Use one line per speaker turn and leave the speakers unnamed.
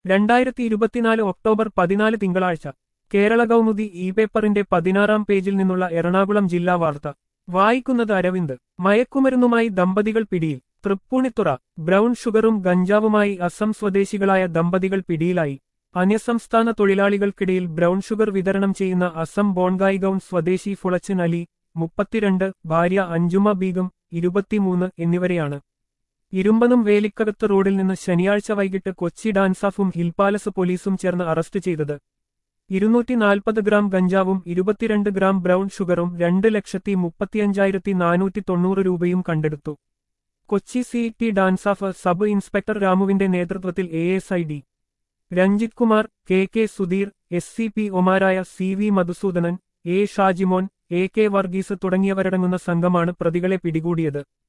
രണ്ടായിരത്തി ഇരുപത്തിനാല് ഒക്ടോബർ പതിനാല് തിങ്കളാഴ്ച കേരള കൗമുദി ഇ പേപ്പറിന്റെ പതിനാറാം പേജിൽ നിന്നുള്ള എറണാകുളം ജില്ലാ വാർത്ത വായിക്കുന്നത് അരവിന്ദ് മയക്കുമരുന്നുമായി ദമ്പതികൾ പിടിയിൽ തൃപ്പൂണിത്തുറ ബ്രൗൺ ഷുഗറും ഗഞ്ചാവുമായി അസം സ്വദേശികളായ ദമ്പതികൾ പിടിയിലായി അന്യസംസ്ഥാന തൊഴിലാളികൾക്കിടയിൽ ബ്രൗൺ ഷുഗർ വിതരണം ചെയ്യുന്ന അസം ബോൺഗായ് ഗൌൺ സ്വദേശി ഫുളച്ചൻ അലി മുപ്പത്തിരണ്ട് ഭാര്യ അഞ്ജുമ ബീഗം ഇരുപത്തിമൂന്ന് എന്നിവരെയാണ് ഇരുമ്പനം വേലിക്കകത്ത് റോഡിൽ നിന്ന് ശനിയാഴ്ച വൈകിട്ട് കൊച്ചി ഡാൻസാഫും ഹിൽ പാലസ് പോലീസും ചേർന്ന് അറസ്റ്റ് ചെയ്തത് ഇരുന്നൂറ്റി നാൽപ്പത് ഗ്രാം ഗഞ്ചാവും ഇരുപത്തിരണ്ട് ഗ്രാം ബ്രൗൺ ഷുഗറും രണ്ട് ലക്ഷത്തി മുപ്പത്തിയഞ്ചായിരത്തി നാനൂറ്റി തൊണ്ണൂറ് രൂപയും കണ്ടെടുത്തു Kochi C T DANSAF sub inspector രാമുവിന്റെ നേതൃത്വത്തിൽ A S I D Ranjith Kumar K K Sudheer S C P ഒമാരായ C V Madhusoodanan A Shajimon A K Varghese തുടങ്ങിയവരടങ്ങുന്ന സംഘമാണ് പ്രതികളെ പിടികൂടിയത്